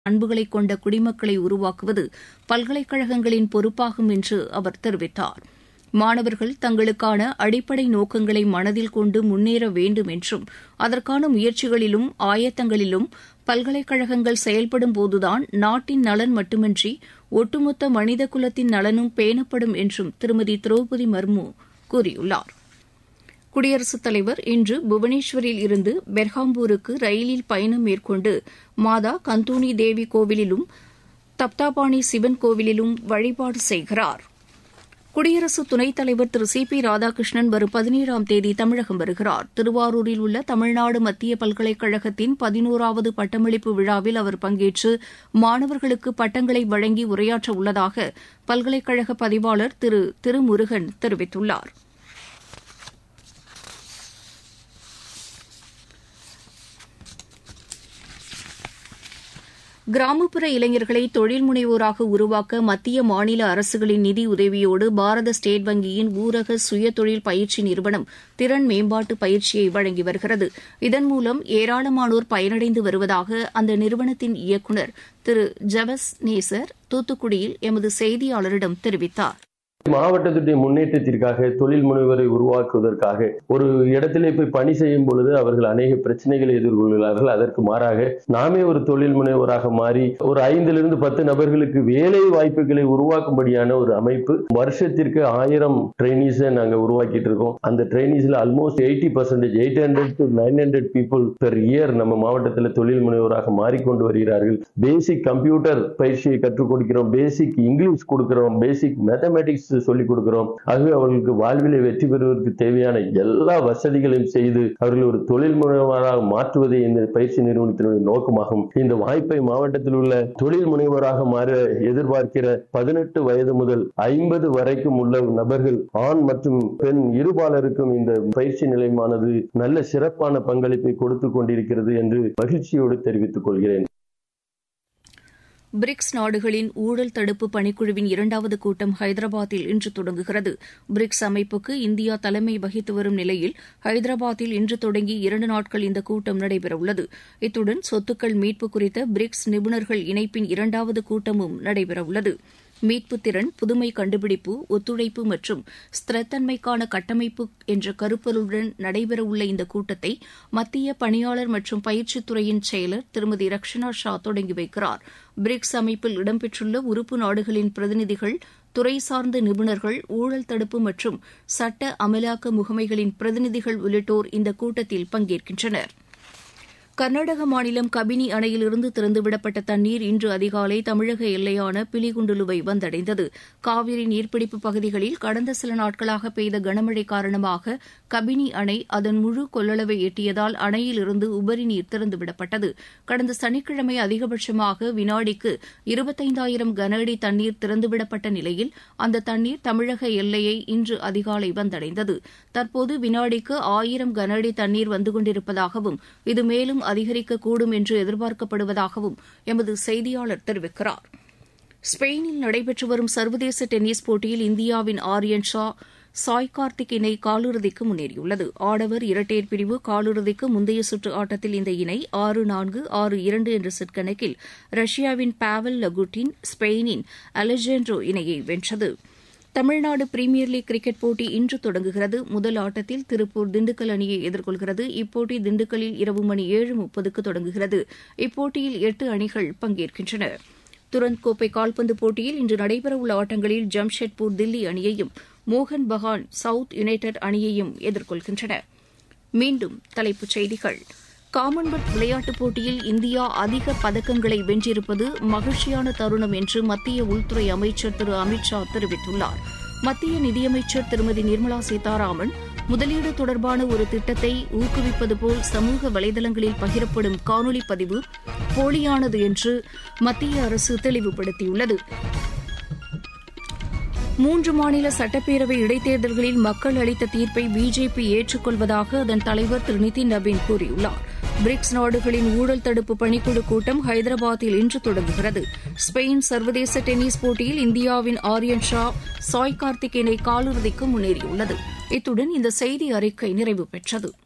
பண்புகளை கொண்ட குடிமக்களை உருவாக்குவது பல்கலைக்கழகங்களின் பொறுப்பாகும் என்று அவர் தெரிவித்தார் மாணவர்கள் தங்களுக்கான அடிப்படை நோக்கங்களை மனதில் கொண்டு முன்னேற வேண்டும் என்றும் அதற்கான முயற்சிகளிலும் ஆயத்தங்களிலும் பல்கலைக்கழகங்கள் செயல்படும் போதுதான் நாட்டின் நலன் மட்டுமின்றி ஒட்டுமொத்த மனித குலத்தின் நலனும் பேணப்படும் என்றும் திருமதி திரௌபதி மர்மு கூறியுள்ளார் குடியரசுத் தலைவர் இன்று புவனேஸ்வரில் இருந்து பெர்ஹாம்பூருக்கு ரயிலில் பயணம் மேற்கொண்டு மாதா கந்தூனி தேவி கோவிலிலும் தப்தாபாணி சிவன் கோவிலிலும் வழிபாடு செய்கிறார் குடியரசு துணைத் தலைவர் திரு சி பி ராதாகிருஷ்ணன் வரும் பதினேழாம் தேதி தமிழகம் வருகிறார் திருவாரூரில் உள்ள தமிழ்நாடு மத்திய பல்கலைக்கழகத்தின் பதினோராவது பட்டமளிப்பு விழாவில் அவர் பங்கேற்று மாணவர்களுக்கு பட்டங்களை வழங்கி உரையாற்ற உள்ளதாக பல்கலைக்கழக பதிவாளர் திரு திருமுருகன் தெரிவித்துள்ளார் கிராமப்புற இளைஞர்களை தொழில் முனைவோராக உருவாக்க மத்திய மாநில அரசுகளின் நிதி உதவியோடு பாரத ஸ்டேட் வங்கியின் ஊரக சுயதொழில் பயிற்சி நிறுவனம் திறன் மேம்பாட்டு பயிற்சியை வழங்கி வருகிறது இதன் மூலம் ஏராளமானோர் பயனடைந்து வருவதாக அந்த நிறுவனத்தின் இயக்குநர் திரு ஜவஸ் நேசர் தூத்துக்குடியில் எமது செய்தியாளரிடம் தெரிவித்தார் மாவட்டத்துடைய முன்னேற்றத்திற்காக தொழில் முனைவரை உருவாக்குவதற்காக ஒரு இடத்திலே போய் பணி செய்யும் பொழுது அவர்கள் அநேக பிரச்சனைகளை எதிர்கொள்கிறார்கள் அதற்கு மாறாக நாமே ஒரு தொழில் முனைவராக மாறி ஒரு ஐந்திலிருந்து பத்து நபர்களுக்கு வேலை வாய்ப்புகளை உருவாக்கும்படியான ஒரு அமைப்பு வருஷத்திற்கு ஆயிரம் ட்ரைனிஸை நாங்க உருவாக்கிட்டு இருக்கோம் அந்த ட்ரைனிஸ்ல almost eighty percentage eight hundred to nine hundred people per year நம்ம மாவட்டத்தில் தொழில் முனைவராக மாறிக்கொண்டு வருகிறார்கள் பேசிக் கம்ப்யூட்டர் பயிற்சியை கற்றுக் கொடுக்கிறோம் பேசிக் இங்கிலீஷ் கொடுக்கிறோம் பேசிக் மேத்தமேட்டிக்ஸ் சொல்லிக் கொடுக்கிறோம் ஆகவே அவர்களுக்கு வாழ்விலை வெற்றி பெறுவதற்கு தேவையான எல்லா வசதிகளையும் செய்து அவர்கள் ஒரு தொழில் முனைவராக மாற்றுவதே இந்த பயிற்சி நிறுவனத்தினுடைய நோக்கமாகும் இந்த வாய்ப்பை மாவட்டத்தில் உள்ள தொழில் முனைவராக மாற எதிர்பார்க்கிற பதினெட்டு வயது முதல் ஐம்பது வரைக்கும் உள்ள நபர்கள் ஆண் மற்றும் பெண் இருபாலருக்கும் இந்த பயிற்சி நிலையமானது நல்ல சிறப்பான பங்களிப்பை கொடுத்து கொண்டிருக்கிறது என்று மகிழ்ச்சியோடு தெரிவித்துக் கொள்கிறேன் பிரிக்ஸ் நாடுகளின் ஊழல் தடுப்பு பணிக்குழுவின் இரண்டாவது கூட்டம் ஹைதராபாத்தில் இன்று தொடங்குகிறது பிரிக்ஸ் அமைப்புக்கு இந்தியா தலைமை வகித்து வரும் நிலையில் ஹைதராபாத்தில் இன்று தொடங்கி இரண்டு நாட்கள் இந்த கூட்டம் நடைபெறவுள்ளது இத்துடன் சொத்துக்கள் மீட்பு குறித்த பிரிக்ஸ் நிபுணர்கள் இணைப்பின் இரண்டாவது கூட்டமும் நடைபெறவுள்ளது மீட்பு திறன் புதுமை கண்டுபிடிப்பு ஒத்துழைப்பு மற்றும் ஸ்திரத்தன்மைக்கான கட்டமைப்பு என்ற கருப்பொருளுடன் நடைபெறவுள்ள இந்த கூட்டத்தை மத்திய பணியாளர் மற்றும் பயிற்சித்துறையின் செயலர் திருமதி ரக்ஷனா ஷா தொடங்கி வைக்கிறார் பிரிக்ஸ் அமைப்பில் இடம்பெற்றுள்ள உறுப்பு நாடுகளின் பிரதிநிதிகள் துறை சார்ந்த நிபுணர்கள் ஊழல் தடுப்பு மற்றும் சட்ட அமலாக்க முகமைகளின் பிரதிநிதிகள் உள்ளிட்டோர் இந்த கூட்டத்தில் பங்கேற்கின்றனர் கர்நாடக மாநிலம் கபினி அணையிலிருந்து திறந்துவிடப்பட்ட தண்ணீர் இன்று அதிகாலை தமிழக எல்லையான பிலிகுண்டுலுவை வந்தடைந்தது காவிரி நீர்பிடிப்பு பகுதிகளில் கடந்த சில நாட்களாக பெய்த கனமழை காரணமாக கபினி அணை அதன் முழு கொள்ளளவை எட்டியதால் அணையிலிருந்து உபரி நீர் திறந்துவிடப்பட்டது கடந்த சனிக்கிழமை அதிகபட்சமாக வினாடிக்கு இருபத்தைந்தாயிரம் கன அடி தண்ணீர் திறந்துவிடப்பட்ட நிலையில் அந்த தண்ணீர் தமிழக எல்லையை இன்று அதிகாலை வந்தடைந்தது தற்போது வினாடிக்கு ஆயிரம் கன அடி தண்ணீர் வந்து கொண்டிருப்பதாகவும் இது மேலும் அதிகரிக்கக்கூடும் என்று எதிர்பார்க்கப்படுவதாகவும் எமது செய்தியாளர் தெரிவிக்கிறார் ஸ்பெயினில் நடைபெற்று வரும் சர்வதேச டென்னிஸ் போட்டியில் இந்தியாவின் ஆரியன் ஷா சாய் கார்த்திக் இணை காலிறுதிக்கு முன்னேறியுள்ளது ஆடவர் இரட்டையர் பிரிவு காலிறுதிக்கு முந்தைய சுற்று ஆட்டத்தில் இந்த இணை ஆறு நான்கு ஆறு இரண்டு என்ற செட் கணக்கில் ரஷ்யாவின் பாவல் லகுட்டின் ஸ்பெயினின் அலெஜாண்ட்ரோ இணையை வென்றது தமிழ்நாடு பிரீமியர் லீக் கிரிக்கெட் போட்டி இன்று தொடங்குகிறது முதல் ஆட்டத்தில் திருப்பூர் திண்டுக்கல் அணியை எதிர்கொள்கிறது இப்போட்டி திண்டுக்கல்லில் இரவு மணி ஏழு முப்பதுக்கு தொடங்குகிறது இப்போட்டியில் எட்டு அணிகள் பங்கேற்கின்றன துரந்த் கோப்பை கால்பந்து போட்டியில் இன்று நடைபெறவுள்ள ஆட்டங்களில் ஜம்ஷெட்பூர் தில்லி அணியையும் மோகன் பகான் சவுத் யுனைடெட் அணியையும் எதிர்கொள்கின்றன மீண்டும் தலைப்புச் செய்திகள் காமன்வெல்த் விளையாட்டுப் போட்டியில் இந்தியா அதிக பதக்கங்களை வென்றிருப்பது மகிழ்ச்சியான தருணம் என்று மத்திய உள்துறை அமைச்சர் திரு அமித் ஷா தெரிவித்துள்ளார் மத்திய நிதியமைச்சர் திருமதி நிர்மலா சீதாராமன் முதலீடு தொடர்பான ஒரு திட்டத்தை ஊக்குவிப்பது போல் சமூக வலைதளங்களில் பகிரப்படும் காணொலி பதிவு போலியானது என்று மத்திய அரசு தெளிவுபடுத்தியுள்ளது மூன்று மாநில சட்டப்பேரவை இடைத்தேர்தல்களில் மக்கள் அளித்த தீர்ப்பை பிஜேபி ஏற்றுக்கொள்வதாக அதன் தலைவர் திரு நிதின் நவீன் கூறியுள்ளார் பிரிக்ஸ் நாடுகளின் ஊழல் தடுப்பு பணிக்குழு கூட்டம் ஹைதராபாத்தில் இன்று தொடங்குகிறது ஸ்பெயின் சர்வதேச டென்னிஸ் போட்டியில் இந்தியாவின் ஆரியன் ஷா சாய் கார்த்திக் இணை காலிறுதிக்கு முன்னேறியுள்ளது இத்துடன் இந்த செய்தி அறிக்கை நிறைவு பெற்றது